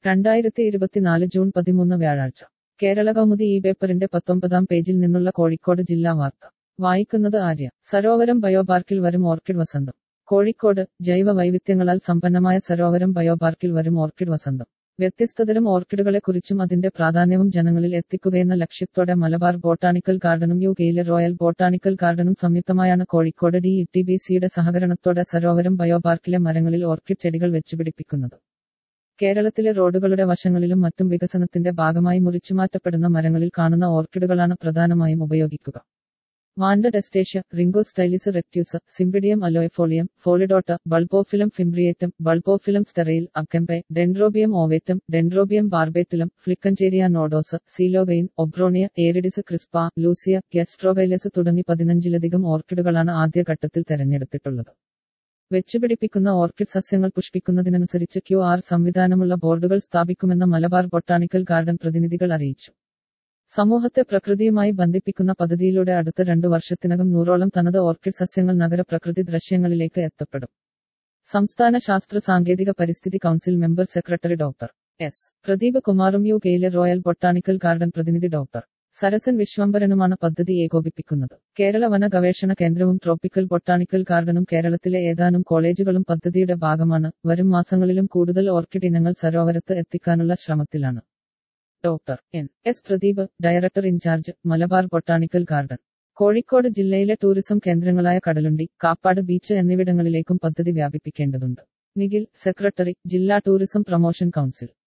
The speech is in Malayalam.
രണ്ടായിരത്തി ഇരുപത്തിനാല് ജൂൺ പതിമൂന്ന് വ്യാഴാഴ്ച കേരള കൗമുദി ഈ പേപ്പറിന്റെ പത്തൊമ്പതാം പേജിൽ നിന്നുള്ള കോഴിക്കോട് ജില്ലാ വാർത്ത വായിക്കുന്നത് ആര്യ സരോവരം ബയോപാർക്കിൽ വരും ഓർക്കിഡ് വസന്തം കോഴിക്കോട് ജൈവ വൈവിധ്യങ്ങളാൽ സമ്പന്നമായ സരോവരം ബയോപാർക്കിൽ വരും ഓർക്കിഡ് വസന്തം വ്യത്യസ്തതരം ഓർക്കിഡുകളെക്കുറിച്ചും അതിന്റെ പ്രാധാന്യവും ജനങ്ങളിൽ എത്തിക്കുകയെന്ന ലക്ഷ്യത്തോടെ മലബാർ ബോട്ടാണിക്കൽ ഗാർഡനും യു കെയിലെ റോയൽ ബോട്ടാണിക്കൽ ഗാർഡനും സംയുക്തമായാണ് Kozhikode D E T B സിയുടെ സഹകരണത്തോടെ സരോവരം ബയോപാർക്കിലെ മരങ്ങളിൽ ഓർക്കിഡ് ചെടികൾ വെച്ചുപിടിപ്പിക്കുന്നത് കേരളത്തിലെ റോഡുകളുടെ വശങ്ങളിലും മറ്റും വികസനത്തിന്റെ ഭാഗമായി മുറിച്ചുമാറ്റപ്പെടുന്ന മരങ്ങളിൽ കാണുന്ന ഓർക്കിഡുകളാണ് പ്രധാനമായും ഉപയോഗിക്കുക Vanda testacea Rhynchostylis retusa Cymbidium aloifolium Pholidota Bulbophyllum fimbriatum Bulbophyllum sterile Acampe Dendrobium ovatum Dendrobium barbatulum Flickingeria nodosa Coelogyne Oberonia Aerides crispa Luisia Gastrochilus തുടങ്ങി പതിനഞ്ചിലധികം ഓർക്കിഡുകളാണ് ആദ്യഘട്ടത്തിൽ തെരഞ്ഞെടുത്തിട്ടുള്ളത് വെച്ചുപിടിപ്പിക്കുന്ന ഓർക്കിഡ് സസ്യങ്ങൾ പുഷ്പിക്കുന്നതിനനുസരിച്ച് ക്യു ആർ സംവിധാനമുള്ള ബോർഡുകൾ സ്ഥാപിക്കുമെന്ന് മലബാർ ബൊട്ടാണിക്കൽ ഗാർഡൻ പ്രതിനിധികൾ അറിയിച്ചു സമൂഹത്തെ പ്രകൃതിയുമായി ബന്ധിപ്പിക്കുന്ന പദ്ധതിയിലൂടെ അടുത്ത രണ്ടു വർഷത്തിനകം നൂറോളം തനത് ഓർക്കിഡ് സസ്യങ്ങൾ നഗര പ്രകൃതി ദൃശ്യങ്ങളിലേക്ക് എത്തപ്പെടും സംസ്ഥാന ശാസ്ത്ര സാങ്കേതിക പരിസ്ഥിതി council member secretary doctor S Pradeep കുമാറും യു കെയിലെ റോയൽ ബൊട്ടാണിക്കൽ ഗാർഡൻ പ്രതിനിധി ഡോക്ടർ സരസൻ വിശ്വംഭരനുമാണ് പദ്ധതി ഏകോപിപ്പിക്കുന്നത് കേരള വന ഗവേഷണ കേന്ദ്രവും ട്രോപ്പിക്കൽ ബൊട്ടാണിക്കൽ ഗാർഡനും കേരളത്തിലെ ഏതാനും കോളേജുകളും പദ്ധതിയുടെ ഭാഗമാണ് വരും മാസങ്ങളിലും കൂടുതൽ ഓർക്കിഡ് ഇനങ്ങൾ സരോവരത്ത് എത്തിക്കാനുള്ള ശ്രമത്തിലാണ് doctor N S Pradeep director in charge Malabar botanical garden Kozhikode ജില്ലയിലെ ടൂറിസം കേന്ദ്രങ്ങളായ കടലുണ്ടി കാപ്പാട് ബീച്ച് എന്നിവിടങ്ങളിലേക്കും പദ്ധതി വ്യാപിപ്പിക്കേണ്ടതുണ്ട് നിഖിൽ സെക്രട്ടറി ജില്ലാ ടൂറിസം പ്രൊമോഷൻ കൗൺസിൽ